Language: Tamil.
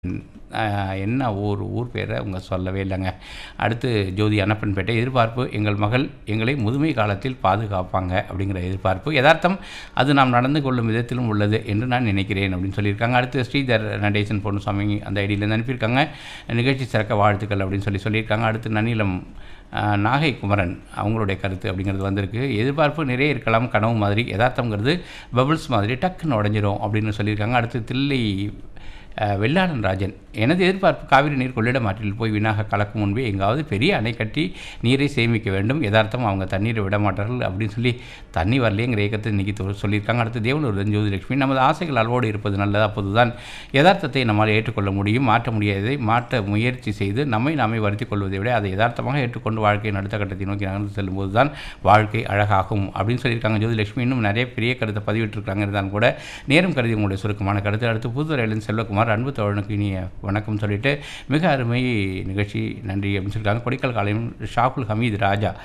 அஹ், என்ன ஊர் ஊர் பேரை அவங்க சொல்லவே இல்லைங்க அடுத்து ஜோதி அன்னப்பன்பேட்டை எதிர்பார்ப்பு எங்கள் மகள் எங்களை முதுமை காலத்தில் பாதுகாப்பாங்க அப்படிங்கிற எதிர்பார்ப்பு யதார்த்தம் அது நாம் நடந்து கொள்ளும் விதத்திலும் உள்ளது என்று நான் நினைக்கிறேன் அப்படின்னு சொல்லியிருக்காங்க அடுத்து ஸ்ரீதர் நடேசன் பொன்னுசாமி அந்த ஐடியிலேருந்து அனுப்பியிருக்காங்க நிகழ்ச்சி சிறக்க வாழ்த்துக்கள் அப்படின்னு சொல்லி சொல்லியிருக்காங்க அடுத்து நன்னிலம் அஹ், நாகை குமரன் அவங்களுடைய கருத்து அப்படிங்கிறது வந்திருக்கு எதிர்பார்ப்பு நிறைய இருக்கலாம் கனவு மாதிரி யதார்த்தங்கிறது பபிள்ஸ் மாதிரி டக்குன்னு உடஞ்சிரும் அப்படின்னு சொல்லியிருக்காங்க அடுத்து தில்லை அஹ், வெள்ளாளன் ராஜன் எனது எதிர்பார்ப்பு காவிரி நீர் கொள்ளிடம் ஆற்றில் போய் வீணாக கலக்கும் முன்பே எங்காவது பெரிய அணை கட்டி நீரை சேமிக்க வேண்டும் யதார்த்தம் அவங்க தண்ணீரை விட மாட்டார்கள் அப்படின்னு சொல்லி தண்ணி வரலையேங்கிற இயக்கத்தை இன்றைக்கி சொல்லியிருக்காங்க அடுத்து தேவனூர் ஜோதிலட்சுமி நமது ஆசைகள் அளவோடு இருப்பது நல்லது அப்போதுதான் யதார்த்தத்தை நம்மால் ஏற்றுக்கொள்ள முடியும் மாற்ற முடியாததை மாற்ற முயற்சி செய்து நம்மை நாமே வருத்திக் கொள்வதை விட அதை யதார்த்தமாக ஏற்றுக்கொண்டு வாழ்க்கையின் அடுத்த கட்டத்தை நோக்கி நகர்ந்து செல்லும்போது தான் வாழ்க்கை அழகாகும் அப்படின்னு சொல்லியிருக்காங்க ஜோதிலட்சுமி இன்னும் நிறைய பெரிய கருத்தை பதிவிட்டிருக்காங்க இருந்தாலும் கூட நேரம் கருதி உங்களுடைய சுருக்கமான கருத்து அடுத்து புதுத்துறையிலிருந்து செல்வகுமார் அன்பு தோழனுக்கு இனிய வணக்கம் சொல்லிட்டு மிக அருமை நிகழ்ச்சி நன்றி அப்படின்னு சொல்லியிருக்காங்க கொடிக்கல் காலையும் ஷாகுல் ஹமீது ராஜா